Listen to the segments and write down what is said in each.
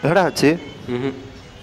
என்னடா ஆச்சு ம்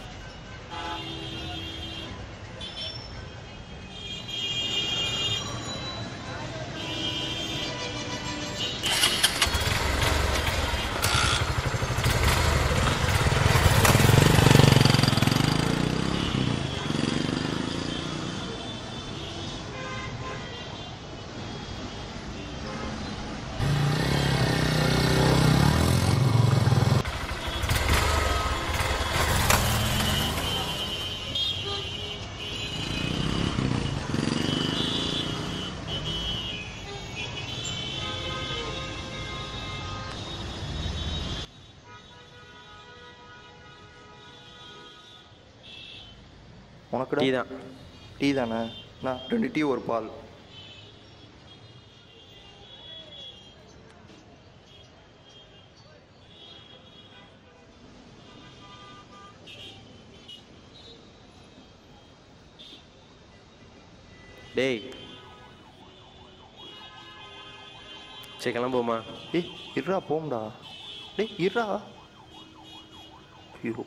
உனக்கு டீ தான் டீ தானே நான் ரெண்டு டீ ஒரு பால் டேய் சரி கிளம்புவோமா ஏய் இருடா போம்டா டேய் இருடா ஐயோ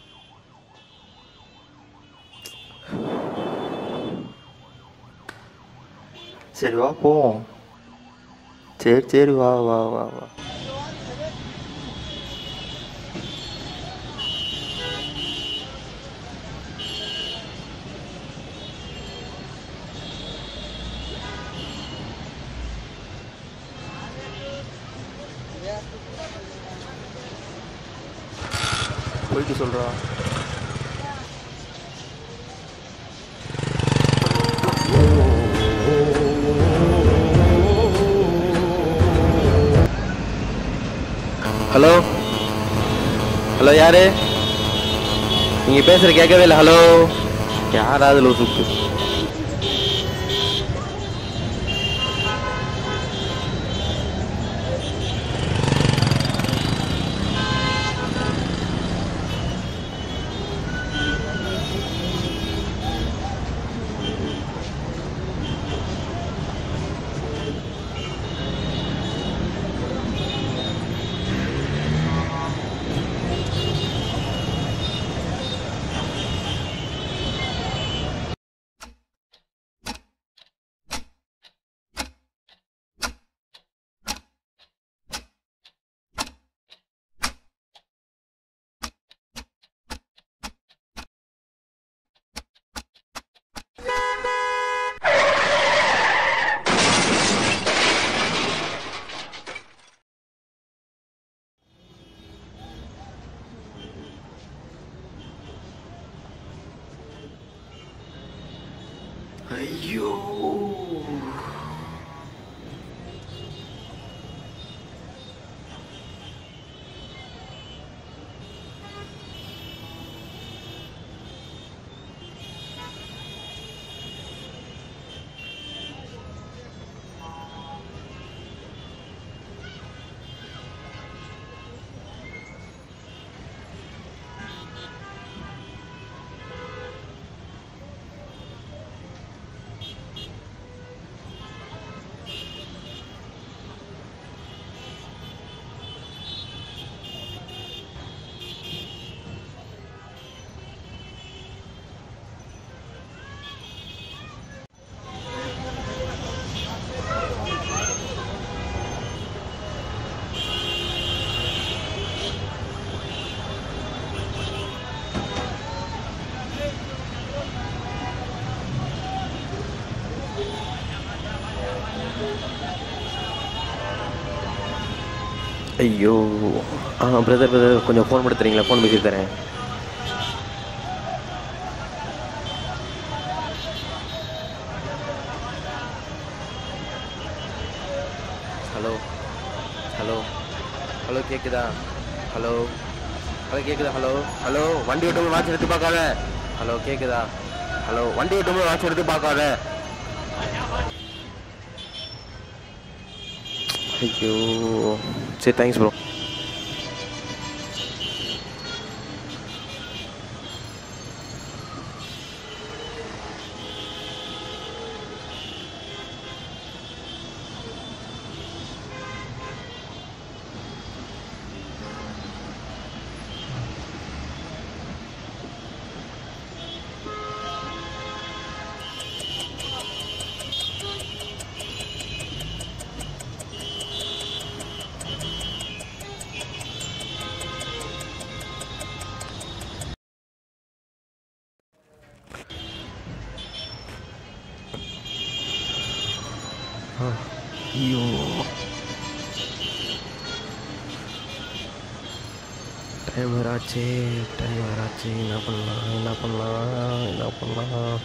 சரி வா போவோம் சரி சரி வா வா வா வா போயிட்டு சொல்றா ஹலோ ஹலோ யாரு நீங்க பேசுற கேட்கவே இல்லை ஹலோ யாராவது லூசுக்கு ஐயோ ஐயோ ஆ பிரதர் பிரதர் கொஞ்சம் ஃபோன் பண்ணி தரீங்களா ஃபோன் பேசி தரேன் ஹலோ ஹலோ ஹலோ கேக்குதா ஹலோ ஹலோ கேக்குதா ஹலோ ஹலோ வண்டி விட்டு வாட்ச் எடுத்து பார்க்காத ஹலோ கேக்குதா ஹலோ வண்டி விட்டு வாட்ச் எடுத்து பார்க்காத ஐயோ சரி தேங்க்ஸ் ப்ரோ டைம் வராச்சு டைம் வராச்சு என்ன பண்ணலாம் என்ன பண்ணலாம் என்ன பண்ணலாம்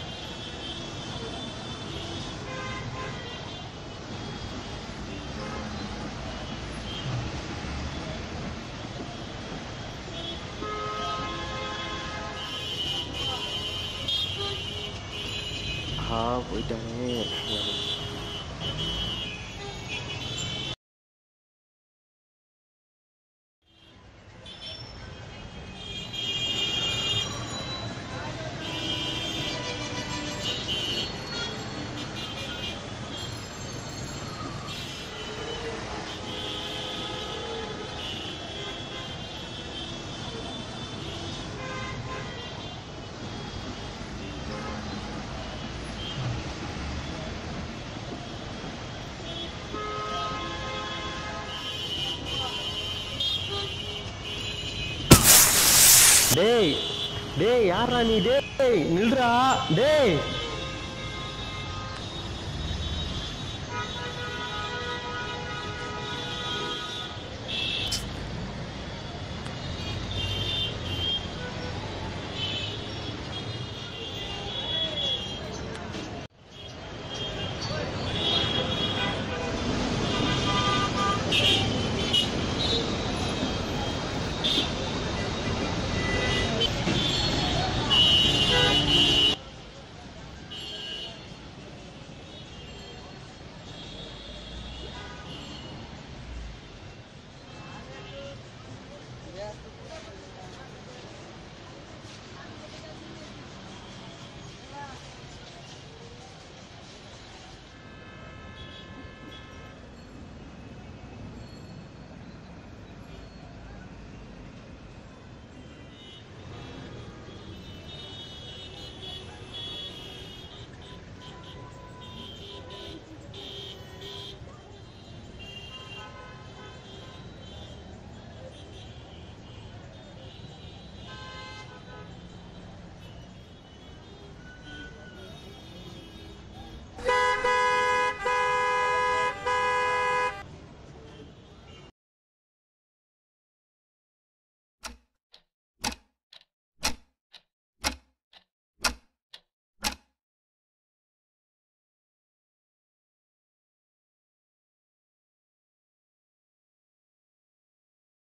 ஆ போயிட்டானே டேய் டேய் யாரா நீ டேய் நில்றா டேய்